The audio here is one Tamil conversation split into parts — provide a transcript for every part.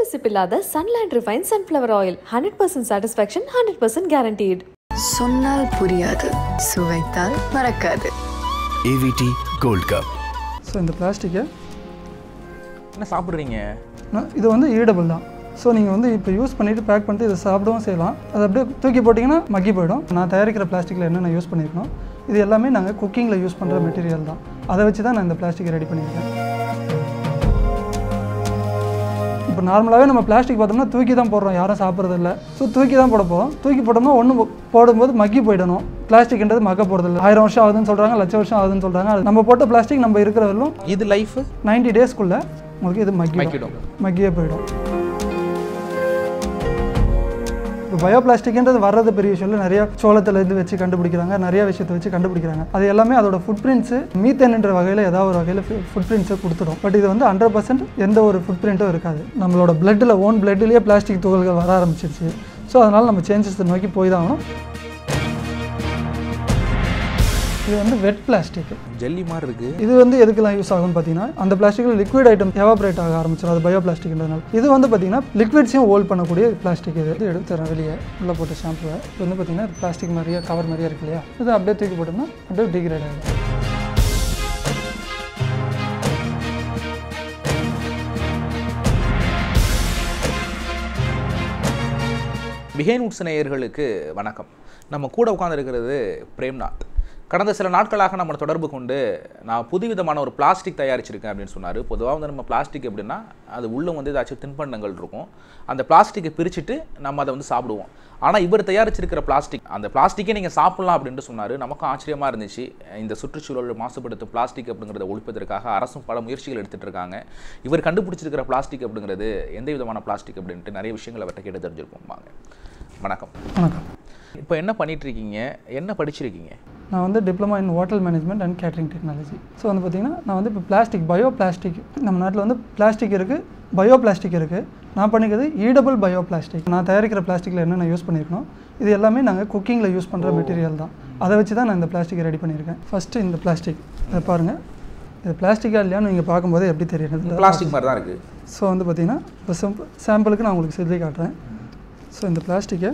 பிசுப்பில்லாத Sunland refine sunflower oil hundred percent satisfaction hundred percent guaranteed சொன்னால் புரியாது சுவைத்தால் மறக்காது ஏவிடி கோல்ட் கப் ஸோ இந்த பிளாஸ்டிக்கை என்ன சாப்பிட்றீங்க இது வந்து ஈடபிள் தான் ஸோ நீங்கள் வந்து இப்போ யூஸ் பண்ணிவிட்டு பேக் பண்ணிட்டு இதை சாப்பிடவும் செய்யலாம் அது அப்படியே தூக்கி போட்டிங்கன்னா மக்கி போயிடும் நான் தயாரிக்கிற பிளாஸ்டிக்கில் என்னென்ன யூஸ் பண்ணியிருக்கணும் இது எல்லாமே நாங்கள் குக்கிங்கில் யூஸ் பண்ணுற மெட்டீரியல் தான் அதை வச்சு தான் நான் இந்த பிளாஸ்டிக்கை ரெடி பண்ணியிருக்கேன் இப்போ நார்மலாகவே நம்ம பிளாஸ்டிக் பார்த்தோம்னா தூக்கி தான் போடுறோம் யாரும் சாப்பிட்றது இல்லை ஸோ தூக்கி தான் போட போகிறோம் தூக்கி போட்டோம்னா ஒன்று போடும்போது மக்கி போயிடணும் பிளாஸ்டிக்ன்றது மக்க போகிறது இல்லை ஆயிரம் வருஷம் ஆகுதுன்னு சொல்கிறாங்க லட்சம் வருஷம் ஆகுதுன்னு சொல்கிறாங்க அது நம்ம போட்ட பிளாஸ்டிக் நம்ம இருக்கிற வரலும் இது லைஃப் நைன்டி டேஸ்க்குள்ளே உங்களுக்கு இது மக்கி மக்கிடும். மக்கியே போயிடும் இப்போ பயோ பிளாஸ்டிக்ன்றது வர்றது பெரிய விஷயம் இல்லை நிறைய சோளத்துலேருந்து வச்சு கண்டுபிடிக்கிறாங்க நிறைய விஷயத்தை வச்சு கண்டுபிடிக்கிறாங்க அது எல்லாமே அதோட ஃபுட் பிரிண்ட்ஸு மீத்தேன்ன்ற வகையில் ஏதாவது ஒரு வகையில் ஃபுட் பிரிண்ட்ஸை கொடுத்துடும் பட் இது வந்து ஹண்ட்ரட் பர்சன்ட் எந்த ஒரு ஃபுட் பிரிண்ட்டும் இருக்காது நம்மளோட பிளட்டில் ஓன் பிளட்லேயே பிளாஸ்டிக் துகள்கள் வர ஆரம்பிச்சிருச்சு ஸோ அதனால் நம்ம சேஞ்சஸ் நோக்கி போய் தான் ஆகணும் இது வந்து வெட் பிளாஸ்டிக் ஜெல்லி மாதிரி இருக்கு இது வந்து எதுக்கெல்லாம் யூஸ் ஆகும்னு பார்த்தீங்கன்னா அந்த பிளாஸ்டிக்கில் லிக்விட் ஐட்டம் எவாபரேட் ஆக ஆரம்பிச்சிடும் அது பயோ பிளாஸ்டிக்ன்றதுனால இது வந்து பார்த்தீங்கன்னா லிக்விட்ஸையும் ஹோல்ட் பண்ணக்கூடிய பிளாஸ்டிக் இது இது எடுத்து தரேன் வெளியே உள்ளே போட்ட ஷாம்புவை இது வந்து பார்த்தீங்கன்னா பிளாஸ்டிக் மாதிரியே கவர் மாதிரியே இருக்கு இல்லையா இது அப்படியே தூக்கி போட்டோம்னா அப்படியே டிகிரேட் ஆகிடும் பிஹைண்ட் உட்ஸ் நேயர்களுக்கு வணக்கம் நம்ம கூட உட்காந்துருக்கிறது பிரேம்நாத் கடந்த சில நாட்களாக நம்ம தொடர்பு கொண்டு நான் புதுவிதமான ஒரு பிளாஸ்டிக் தயாரிச்சிருக்கேன் அப்படின்னு சொன்னார் பொதுவாக வந்து நம்ம பிளாஸ்டிக் எப்படின்னா அது உள்ளே வந்து ஏதாச்சும் தின்பண்டங்கள் இருக்கும் அந்த பிளாஸ்டிக்கை பிரிச்சுட்டு நம்ம அதை வந்து சாப்பிடுவோம் ஆனால் இவர் தயாரிச்சிருக்கிற பிளாஸ்டிக் அந்த பிளாஸ்டிக்கே நீங்கள் சாப்பிடலாம் அப்படின்ட்டு சொன்னார் நமக்கும் ஆச்சரியமாக இருந்துச்சு இந்த சுற்றுச்சூழல் மாசுபடுத்தும் பிளாஸ்டிக் அப்படிங்கிறத ஒழிப்பதற்காக அரசும் பல முயற்சிகள் எடுத்துகிட்டு இருக்காங்க இவர் கண்டுபிடிச்சிருக்கிற பிளாஸ்டிக் அப்படிங்கிறது எந்த விதமான பிளாஸ்டிக் அப்படின்ட்டு நிறைய விஷயங்கள் அவர்கிட்ட கேட்டு தெரிஞ்சிருப்போம் வாங்க வணக்கம் வணக்கம் இப்போ என்ன பண்ணிட்டு இருக்கீங்க என்ன படிச்சிருக்கீங்க நான் வந்து diploma in hotel management and catering technology so வந்து பார்த்தீங்கன்னா நான் வந்து இப்போ பிளாஸ்டிக் பயோ பிளாஸ்டிக் நம்ம நாட்டில் வந்து பிளாஸ்டிக் இருக்குது பயோ பிளாஸ்டிக் இருக்குது நான் பண்ணிக்கிறது ஈடபிள் பயோ பிளாஸ்டிக் நான் தயாரிக்கிற பிளாஸ்டிக்கில் என்னென்ன யூஸ் பண்ணியிருக்கணும் இது எல்லாமே நாங்கள் குக்கிங்கில் யூஸ் பண்ணுற மெட்டீரியல் தான் அதை வச்சு தான் நான் இந்த பிளாஸ்டிக்கை ரெடி பண்ணியிருக்கேன் ஃபஸ்ட்டு இந்த பிளாஸ்டிக் அதை பாருங்கள் இது பிளாஸ்டிக்காக இல்லையான்னு நீங்கள் பார்க்கும்போது எப்படி தெரியுது பிளாஸ்டிக் மாதிரி தான் இருக்குது ஸோ வந்து பார்த்தீங்கன்னா இப்போ சிம்பிள் சாம்பிளுக்கு நான் உங்களுக்கு செஞ்சு காட்டுறேன் ஸோ இந்த பிளாஸ்டிக்கை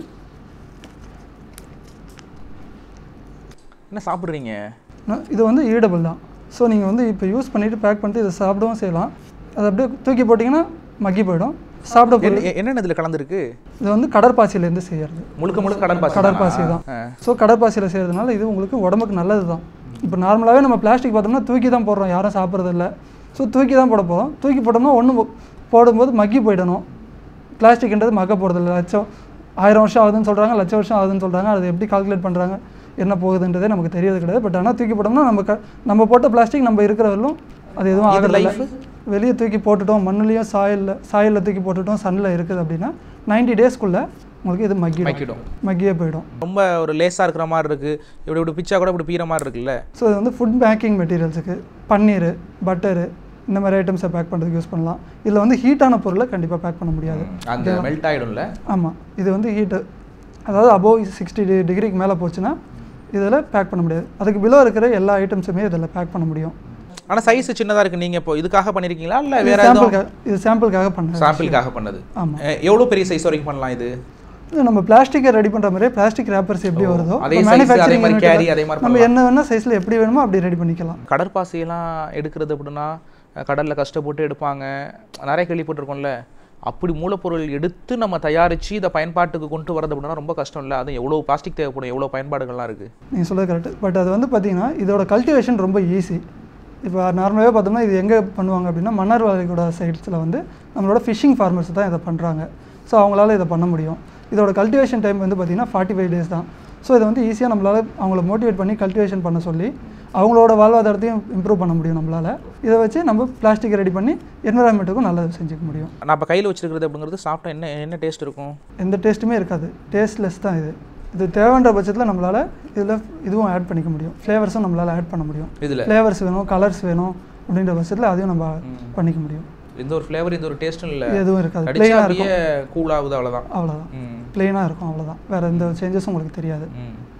என்ன சாப்பிட்றீங்க நான் இது வந்து ஈடபிள் தான் ஸோ நீங்கள் வந்து இப்போ யூஸ் பண்ணிவிட்டு பேக் பண்ணிட்டு இதை சாப்பிடவும் செய்யலாம் அது அப்படியே தூக்கி போட்டிங்கன்னா மக்கி போயிடும் சாப்பிட பொருள் என்ன- என்னென்ன இதில் கலந்துருக்கு இது வந்து கடற்பாசியிலேருந்து செய்கிறது முழுக்க முழுக்க கடற்பாசி கடற்பாசி தான் ஸோ கடற்பாசியில் செய்கிறதுனால இது உங்களுக்கு உடம்புக்கு நல்லது தான் இப்போ நார்மலாகவே நம்ம பிளாஸ்டிக் பார்த்தோம்னா தூக்கி தான் போடுறோம் யாரும் சாப்பிட்றது இல்லை ஸோ தூக்கி தான் போட போகிறோம் தூக்கி போட்டோம்னா ஒன்று போடும்போது மக்கி போயிடணும் பிளாஸ்டிக்ன்றது மக்க போகிறது இல்லை லட்சம் ஆயிரம் வருஷம் ஆகுதுன்னு சொல்கிறாங்க லட்சம் வருஷம் ஆகுதுன்னு சொல்கிறாங்க அது எப்படி கால்குலேட் பண்ணுறாங்க என்ன போகுதுன்றதே நமக்கு தெரியறது கிடையாது பட் ஆனால் தூக்கி போட்டோம்னா நம்ம க நம்ம போட்ட பிளாஸ்டிக் நம்ம இருக்கிற வரலும் அது எதுவும் இது ஆகிறது life? வெளியே தூக்கி போட்டுட்டோம் மண்ணுலேயும் சாயலில் சாயலில் தூக்கி போட்டுட்டோம் சன்னில் இருக்குது அப்படின்னா நைன்டி டேஸ்க்குள்ளே உங்களுக்கு இது மக்கிடும் மக்கிடும். மக்கியே போயிடும் ரொம்ப ஒரு லேஸாக இருக்கிற மாதிரி இருக்குது இப்படி இப்படி பிச்சா கூட இப்படி பீற மாதிரி இருக்குல்ல ஸோ இது வந்து ஃபுட் பேக்கிங் மெட்டீரியல்ஸுக்கு பன்னீர் பட்டரு இந்த மாதிரி ஐட்டம்ஸை பேக் பண்ணுறதுக்கு யூஸ் பண்ணலாம் இதில் வந்து ஹீட்டான பொருளை கண்டிப்பாக பேக் பண்ண முடியாது அங்கே மெல்ட் ஆகிடும்ல ஆமாம் இது வந்து ஹீட்டு அதாவது அபோவ் சிக்ஸ்டி டிகிரிக்கு மேலே போச்சுன்னா இதில் பேக் பண்ண முடியாது அதுக்கு பிலோ இருக்கிற எல்லா ஐட்டம்ஸுமே இதில் பேக் பண்ண முடியும் ஆனால் சைஸ் சின்னதாக இருக்குது நீங்கள் இப்போ இதுக்காக பண்ணியிருக்கீங்களா இல்லை இது வேற எதுவும் சாம்பிளுக்காக இது சாம்பிளுக்காக பண்ண சாம்பிளுக்காக பண்ணது ஆமா. எவ்வளோ பெரிய சைஸ் வரைக்கும் பண்ணலாம் இது இது நம்ம பிளாஸ்டிக்கை ரெடி பண்ணுற மாதிரியே பிளாஸ்டிக் ரேப்பர்ஸ் எப்படி வருதோ அதே நம்ம size, manufacturing அதே மாதிரி unit ல carry, அதே மாதிரி நம்ம என்ன வேணால் சைஸில் எப்படி வேணுமோ அப்படி ரெடி பண்ணிக்கலாம் கடற்பாசியெல்லாம் எடுக்கிறது அப்படின்னா கடலில் கஷ்டப்பட்டு எடுப்பாங்க நிறைய கேள்விப்பட்டிருக்கோம்ல அப்படி மூலப்பொருள் எடுத்து நம்ம தயாரித்து இதை பயன்பாட்டுக்கு கொண்டு வரது அப்படின்னா ரொம்ப கஷ்டம் இல்லை அது எவ்வளோ பிளாஸ்டிக் தேவைப்படும் எவ்வளோ பயன்பாடுகள்லாம் இருக்குது நீங்கள் சொல்றது கரெக்ட் பட் அது வந்து பார்த்தீங்கன்னா இதோட கல்டிவேஷன் ரொம்ப ஈஸி இப்போ நார்மலாகவே பார்த்தோம்னா இது எங்கே பண்ணுவாங்க அப்படின்னா மன்னார் வாழைக்கூட சைட்ஸில் வந்து நம்மளோட ஃபிஷிங் ஃபார்மர்ஸ் தான் இதை பண்ணுறாங்க ஸோ அவங்களால இதை பண்ண முடியும் இதோட கல்டிவேஷன் டைம் வந்து பார்த்தீங்கன்னா ஃபார்ட்டி ஃபைவ் டேஸ் தான் ஸோ இதை வந்து ஈஸியாக நம்மளால் அவங்கள மோட்டிவேட் பண்ணி கல்டிவேஷன் பண்ண சொல்லி அவங்களோட வாழ்வாதாரத்தையும் இம்ப்ரூவ் பண்ண முடியும் நம்மளால் இதை வச்சு நம்ம பிளாஸ்டிக் ரெடி பண்ணி என்விரான்மெண்ட்டுக்கும் நல்லது செஞ்சுக்க முடியும் நான் இப்போ கையில் வச்சிருக்கிறது அப்படிங்கிறது சாப்பிட்டா என்ன என்ன டேஸ்ட் இருக்கும் எந்த டேஸ்ட்டுமே இருக்காது டேஸ்ட்லெஸ் தான் இது இது தேவைன்ற பட்சத்தில் நம்மளால் இதில் இதுவும் ஆட் பண்ணிக்க முடியும் ஃப்ளேவர்ஸும் நம்மளால் ஆட் பண்ண முடியும் இதில் ஃப்ளேவர்ஸ் வேணும் கலர்ஸ் வேணும் அப்படின்ற பட்சத்தில் அதையும் நம்ம பண்ணிக்க முடியும் இந்த ஒரு ஃப்ளேவர் இந்த ஒரு டேஸ்ட்டும் இல்லை எதுவும் இருக்காது கடிச்சா பிளெயினாக இருக்கும் அப்படியே கூல் ஆகுது அவ்வளோதான் அவ்வளோதான் ம் பிளெயினாக இருக்கும் அவ்வளோதான் வேறு எந்த சேஞ்சஸும் உங்களுக்கு தெரியாது ம்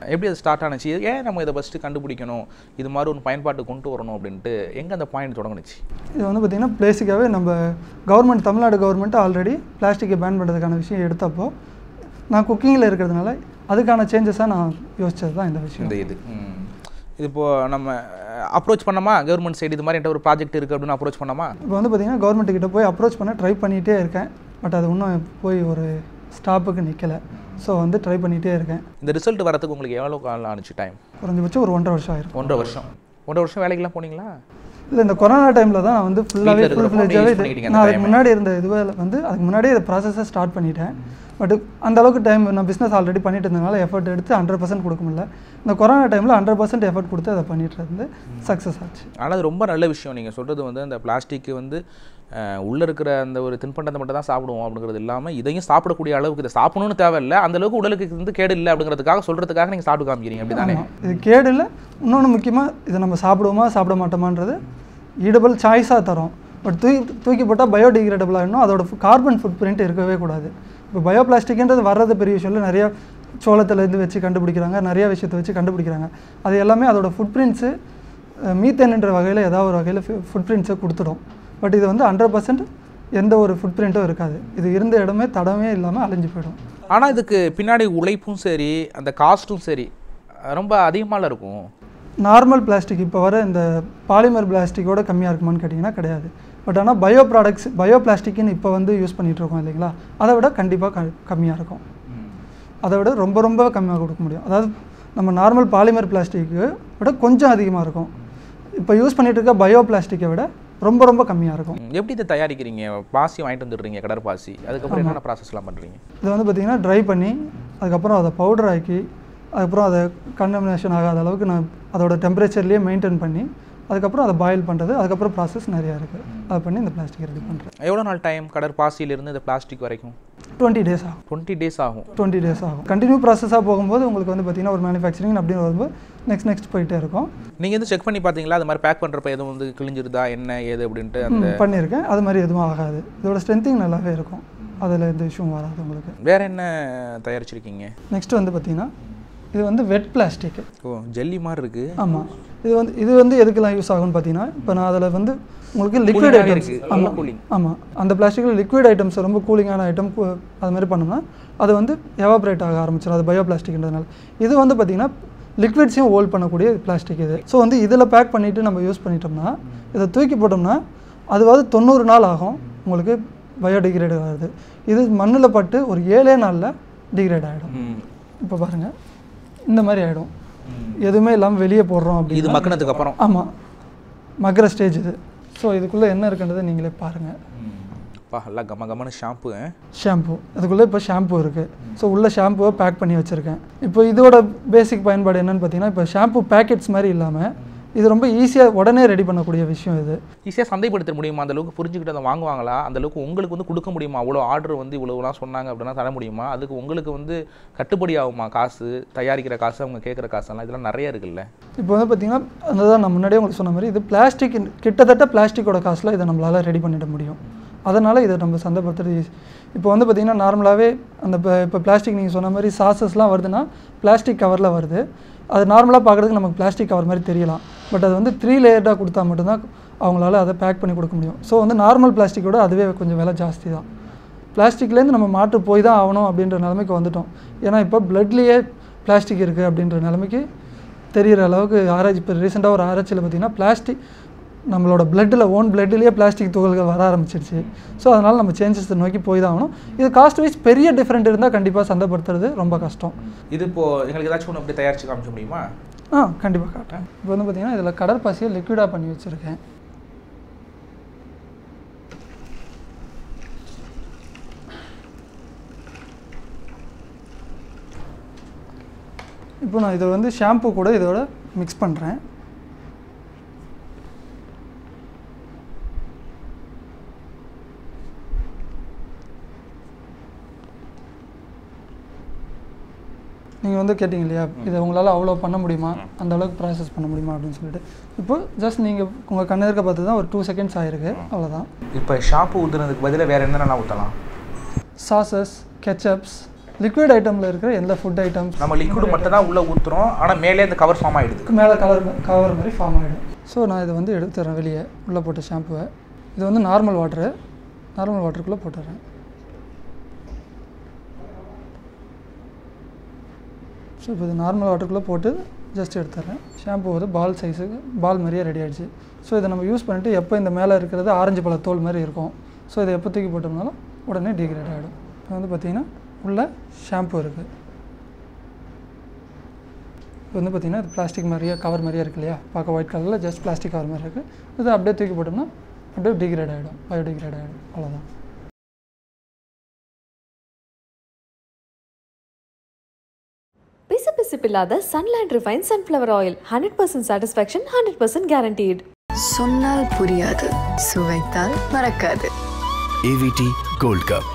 எப்படி அது ஸ்டார்ட் ஆனுச்சு ஏன் நம்ம இதை ஃபஸ்ட்டு கண்டுபிடிக்கணும் இது மாதிரி ஒரு பயன்பாட்டு கொண்டு வரணும் அப்படின்ட்டு எங்கே அந்த பாயிண்ட் தொடங்குனுச்சு இது வந்து பார்த்திங்கன்னா பேசிக்காகவே நம்ம கவர்மெண்ட் தமிழ்நாடு கவர்மெண்ட் ஆல்ரெடி பிளாஸ்டிக்கை பேன் பண்ணுறதுக்கான விஷயம் எடுத்தப்போ நான் குக்கிங்கில் இருக்கிறதுனால அதுக்கான சேஞ்சஸாக நான் யோசிச்சது தான் இந்த விஷயம் இந்த இது ம். இது இப்போ நம்ம அப்ரோச் பண்ணோமா கவர்மெண்ட் சைடு இது மாதிரி என்கிட்ட ஒரு ப்ராஜெக்ட் இருக்குது அப்படின்னு அப்ரோச் பண்ணோமா இப்போ வந்து பார்த்திங்கன்னா கவர்மெண்ட் கிட்ட போய் அப்ரோச் பண்ண ட்ரை பண்ணிகிட்டே இருக்கேன் பட் அது இன்னும் போய் ஒரு ஸ்டாப்புக்கு நிற்கலை ஸோ வந்து ட்ரை பண்ணிகிட்டே இருக்கேன் இந்த ரிசல்ட் வரதுக்கு உங்களுக்கு எவ்வளோ காலம் ஆனிச்சு டைம் குறைஞ்சபட்சம் ஒரு ஒன்றரை வருஷம் ஆயிருக்கும் ஒன்றரை வருஷம் ஒன்றரை வருஷம் வேலைக்கெல்லாம் போனீங்களா இல்லை இந்த கொரோனா டைமில் தான் நான் வந்து ஃபுல்லாகவே வீட்ல ஃபுல் இருக்கிறப்போ ஃப்ளெஜாகவே use பண்ணிக்கிட்டீங்க அந்த நான் அதுக்கு time-அ. முன்னாடி இருந்த இதுவில் வந்து அதுக்கு முன்னாடியே இந்த ப்ராசஸை ஸ்டார்ட் பண்ணிட்டேன் பட் அந்த அளவுக்கு டைம் நான் பிஸ்னஸ் ஆல்ரெடி பண்ணிட்டு இருந்தனால எஃபர்ட் எடுத்து ஹண்ட்ரட் பர்சன்ட் கொடுக்க முடியல இந்த கொரோனா டைமில் ஹண்ட்ரட் பர்சன்ட் எஃபர்ட் கொடுத்து அதை பண்ணிட்டு இருந்து சக்ஸஸ் ஆச்சு ஆனால் அது ரொம்ப நல்ல விஷயம் நீங்கள் சொல்கிறது வந்து அந்த பிளாஸ்டிக் வந்து உள்ளே இருக்கிற அந்த ஒரு தின்பண்டத்தை மட்டும் தான் சாப்பிடுவோம் அப்படிங்கிறது இல்லாமல் இதையும் சாப்பிடக்கூடிய அளவுக்கு இதை சாப்பிடணும்னு தேவையில்லை அந்த அளவுக்கு உடலுக்கு வந்து கேடு இல்லை அப்படிங்கிறதுக்காக சொல்கிறதுக்காக நீங்கள் சாப்பிட்டு காமிக்கிறீங்க அப்படி தானே ஆமாம் இது கேடு இல்லை இன்னொன்று முக்கியமாக இதை நம்ம சாப்பிடுவோமா சாப்பிட மாட்டோமான்றது ஈடபிள் சாய்ஸாக தரோம் பட் தூக்கி தூக்கி போட்டால் பயோடிகிரேடபிள் ஆகிடும் அதோட கார்பன் ஃபுட் பிரிண்ட் இருக்கவே கூடாது இப்போ பயோ பிளாஸ்டிக்ன்றது வர்றது பெரிய விஷயம் இல்லை நிறைய சோளத்துலேருந்து வச்சு கண்டுபிடிக்கிறாங்க நிறைய விஷயத்தை வச்சு கண்டுபிடிக்கிறாங்க அது எல்லாமே அதோட ஃபுட் பிரிண்ட்ஸு மீத்தேன்ன்ற வகையில் ஏதாவது ஒரு வகையில் ஃபுட் பிரிண்ட்ஸை கொடுத்துடும் பட் இது வந்து ஹண்ட்ரட் பர்சன்ட் எந்த ஒரு ஃபுட் பிரிண்ட்டும் இருக்காது இது இருந்த இடமே தடமே இல்லாமல் அழிஞ்சு போயிடும் ஆனால் இதுக்கு பின்னாடி உழைப்பும் சரி அந்த காஸ்ட்டும் சரி ரொம்ப அதிகமால இருக்கும் நார்மல் பிளாஸ்டிக் இப்போ வர இந்த பாலிமர் பிளாஸ்டிக்கோட கம்மியாக இருக்குமான்னு கேட்டிங்கன்னா கிடையாது பட் ஆனால் பயோ ப்ராடக்ட்ஸ் பயோ பிளாஸ்டிக்னு இப்போ வந்து யூஸ் பண்ணிட்டு இருக்கோம் இல்லைங்களா அதை விட கண்டிப்பாக க கம்மியாக இருக்கும் அதை விட ரொம்ப ரொம்ப கம்மியாக கொடுக்க முடியும் அதாவது நம்ம நார்மல் பாலிமர் பிளாஸ்டிக்கு விட கொஞ்சம் அதிகமாக இருக்கும் இப்போ யூஸ் பண்ணிட்டு இருக்க பயோ பிளாஸ்டிக்கை விட ரொம்ப ரொம்ப கம்மியாக இருக்கும் ம், எப்படி இதை தயாரிக்கிறீங்க பாசி வாங்கிட்டு வந்துடுறீங்க கடற்பாசி அதுக்கப்புறம் என்னென்ன ப்ராசஸ்லாம் பண்ணுறீங்க இதை வந்து பார்த்திங்கன்னா ட்ரை பண்ணி அதுக்கப்புறம் அதை பவுடர் ஆக்கி அதுக்கப்புறம் அதை கண்டமினேஷன் ஆகாத அளவுக்கு நான் அதோட டெம்பரேச்சர்லேயே மெயின்டைன் பண்ணி அதுக்கப்புறம் அதை பாயில் பண்ணுறது அதுக்கப்புறம் ப்ராசஸ் நிறையா இருக்குது அதை பண்ணி இந்த பிளாஸ்டிக் ரெடி பண்ணுறேன் எவ்வளோ நாள் டைம் கடற்பாசியிலிருந்து இந்த பிளாஸ்டிக் வரைக்கும் டுவெண்ட்டி டேஸ் ஆகும் டுவெண்ட்டி டேஸ் ஆகும் டுவெண்ட்டி டேஸ் ஆகும் கண்டினியூ ப்ராசஸாக போகும்போது உங்களுக்கு வந்து பார்த்திங்கன்னா ஒரு மேனுஃபேக்சரிங் அப்படின்னு வரும்போது நெக்ஸ்ட் நெக்ஸ்ட் போயிட்டே இருக்கும் நீங்கள் வந்து செக் பண்ணி பார்த்தீங்களா அது மாதிரி பேக் பண்ணுறப்ப எதுவும் வந்து கிழிஞ்சிருதா என்ன ஏது அப்படின்ட்டு அந்த ம், பண்ணியிருக்கேன் அது மாதிரி எதுவும் ஆகாது இதோட ஸ்ட்ரென்த்திங் நல்லாவே இருக்கும் அதில் எந்த இஷ்யூவும் வராது உங்களுக்கு வேற என்ன தயாரிச்சிருக்கீங்க நெக்ஸ்ட் வந்து பார்த்திங்கன்னா இது வந்து வெட் பிளாஸ்டிக் ஓ ஜெல்லி மாதிரி இருக்கு ஆமாம் இது வந்து இது வந்து எதுக்கெல்லாம் யூஸ் ஆகும்னு பார்த்தீங்கன்னா இப்போ நான் அதில் வந்து உங்களுக்கு லிக்விட் Cooling-ஆவே ஐட்டம்ஸ் இருக்கு. ரொம்ப ஆமாம் cooling. ஆமாம் அந்த பிளாஸ்டிக்கில் லிக்விட் ஐட்டம்ஸ் ரொம்ப கூலிங்கான ஐட்டம் அது மாதிரி பண்ணோம்னா அது வந்து எவாப்ரேட் ஆக ஆரம்பிச்சிடும் அது பயோ பிளாஸ்டிக்ன்றதுனால இது வந்து பார்த்திங்கன்னா லிக்விட்ஸையும் ஹோல்ட் பண்ணக்கூடிய பிளாஸ்டிக் இது ஸோ வந்து இதில் பேக் பண்ணிவிட்டு நம்ம யூஸ் பண்ணிட்டோம்னா இதை தூக்கி போட்டோம்னா அதுவாது தொண்ணூறு நாள் ஆகும் உங்களுக்கு பயோடிகிரேட் ஆகுது இது மண்ணில் பட்டு ஒரு ஏழே நாளில் டிகிரேட் ஆகிடும் ம். இப்போ பாருங்கள் இந்த மாதிரி ஆகிடும் எதுவுமே இல்லாமல் வெளியே போடுறோம் இது அப்படின்னு மக்கினதுக்கு அப்புறம் ஆமாம் மக்கிற ஸ்டேஜ் இது ஸோ இதுக்குள்ளே என்ன இருக்குன்றதை நீங்களே பாருங்கள் பா எல்லாம் கம கமனு ஷாம்பு ஷாம்பு அதுக்குள்ளே இப்போ ஷாம்பு இருக்குது ஸோ உள்ள ஷாம்புவை பேக் பண்ணி வச்சுருக்கேன் இப்போ இதோட பேசிக் பயன்பாடு என்னன்னு பார்த்தீங்கன்னா இப்போ ஷாம்பு பேக்கெட்ஸ் மாதிரி இல்லாமல் இது ரொம்ப ஈஸியாக உடனே ரெடி பண்ணக்கூடிய விஷயம் இது ஈஸியாக சந்தைப்படுத்த முடியுமா அந்த அளவுக்கு புரிஞ்சுக்கிட்டு அதை வாங்குவாங்களா அந்த அளவுக்கு உங்களுக்கு வந்து கொடுக்க முடியுமா அவ்வளோ ஆர்டர் வந்து இவ்வளோலாம் சொன்னாங்க அப்படின்னா தர முடியுமா அதுக்கு உங்களுக்கு வந்து கட்டுப்படி ஆகுமா காசு தயாரிக்கிற காசு அவங்க கேட்குற காசெல்லாம் இதெல்லாம் நிறைய இருக்குல்ல இப்போ வந்து பார்த்தீங்கன்னா அதுதான் நான் முன்னாடியே உங்களுக்கு சொன்ன மாதிரி இது பிளாஸ்டிக் கிட்டத்தட்ட பிளாஸ்டிக்கோட காசில் இதை நம்மளால் ரெடி பண்ணிட முடியும் அதனால் இதை நம்ம சந்தைப்படுத்துறது easy. இப்போ வந்து பார்த்திங்கன்னா நார்மலாகவே அந்த இப்போ இப்போ பிளாஸ்டிக் நீங்கள் சொன்ன மாதிரி சாசஸ்லாம் வருதுன்னா பிளாஸ்டிக் கவரில் வருது அது நார்மலாக பார்க்குறதுக்கு நமக்கு பிளாஸ்டிக் கவர் மாதிரி தெரியலாம் பட் அது வந்து த்ரீ லேயர்டாக கொடுத்தா மட்டும்தான் அவங்களால அதை பேக் பண்ணி கொடுக்க முடியும் ஸோ வந்து நார்மல் பிளாஸ்டிக்கோட அதுவே கொஞ்சம் விலை ஜாஸ்தி தான் பிளாஸ்டிக்லேருந்து நம்ம மாற்று போய் தான் ஆகணும் அப்படின்ற நிலைமைக்கு வந்துட்டோம் ஏன்னா இப்போ பிளட்லேயே பிளாஸ்டிக் இருக்குது அப்படின்ற நிலைமைக்கு தெரிகிற அளவுக்கு ஆராய்ச்சி இப்போ ரீசெண்டாக ஒரு ஆராய்ச்சியில் பார்த்தீங்கன்னா பிளாஸ்டிக் நம்மளோட பிளட்டில் ஓன் பிளட்லேயே பிளாஸ்டிக் துகள்கள் வர ஆரம்பிச்சிருச்சு ஸோ அதனால் நம்ம சேஞ்சஸ் நோக்கி போய் தான் ஆகணும் இது காஸ்ட் வைஸ் பெரிய டிஃப்ரெண்ட் இருந்தால் கண்டிப்பாக சந்தைப்படுத்துறது ரொம்ப கஷ்டம் இது இப்போ எங்களுக்கு ஏதாச்சும் ஒன்று அப்படி தயாரிச்சு காமிக்க முடியுமா ஆ கண்டிப்பாக காட்டுறேன் இப்போ வந்து பார்த்தீங்கன்னா இதில் கடற்பாசியை லிக்விடாக பண்ணி வச்சுருக்கேன் இப்போ நான் இதை வந்து ஷாம்பு கூட இதோட மிக்ஸ் பண்ணுறேன் நீங்கள் வந்து கேட்டிங்க இல்லையா இதை உங்களால் அவ்வளோ பண்ண முடியுமா அந்த அளவுக்கு ப்ராசஸ் பண்ண முடியுமா அப்படின்னு சொல்லிட்டு இப்போ ஜஸ்ட் நீங்கள் உங்கள் கண்ணு இருக்க பார்த்து தான் ஒரு டூ செகண்ட்ஸ் ஆயிருக்கு அவ்வளோதான் இப்போ ஷாம்பு ஊற்றுனதுக்கு பதிலாக வேறு என்னென்னலாம் ஊற்றலாம் சாசஸ் கெச்சப்ஸ் லிக்விட் ஐட்டமில் இருக்கிற எந்த ஃபுட் ஐட்டம்ஸ் நம்ம லிக்விட் மட்டும் தான் உள்ளே ஊற்றுறோம் ஆனால் மேலே இந்த கவர் ஃபார்ம் ஆகிடுது மேலே கலர் கவர் மாதிரி ஃபார்ம் ஆகிடும் ஸோ நான் இதை வந்து எடுத்துறேன் வெளியே உள்ளே போட்ட ஷாம்புவை இது வந்து நார்மல் வாட்டரு நார்மல் வாட்டருக்குள்ளே போட்டுறேன் ஸோ இப்போ இது நார்மல் வாட்டருக்குள்ளே போட்டு ஜஸ்ட் எடுத்துறேன் ஷாம்பு வந்து பால் சைஸுக்கு பால் மாதிரியே ரெடி ஆயிடுச்சு ஸோ இதை நம்ம யூஸ் பண்ணிவிட்டு எப்போ இந்த மேலே இருக்கிறது ஆரஞ்சு பழ தோல் மாதிரி இருக்கும் ஸோ இதை எப்போ தூக்கி போட்டோம்னாலும் உடனே டிகிரேட் ஆகிடும் இப்போ வந்து பார்த்திங்கன்னா உள்ள ஷாம்பு இருக்குது இது வந்து பார்த்திங்கன்னா இது பிளாஸ்டிக் மாதிரியே கவர் மாதிரியே இருக்கு இல்லையா பார்க்க ஒயிட் கலரில் ஜஸ்ட் பிளாஸ்டிக் கவர் மாதிரி இருக்குது இது அப்படியே தூக்கி போட்டோம்னா அப்படியே டிகிரேட் ஆகிடும் பயோடிகிரேட் ஆகிடும் அவ்வளோதான் பிசுபிசுப்பில்லாத Sunland refine sunflower oil hundred percent satisfaction hundred percent guaranteed சொன்னால் புரியாது சுவைத்தால் மறக்காது ஏவிடி கோல்ட் கப்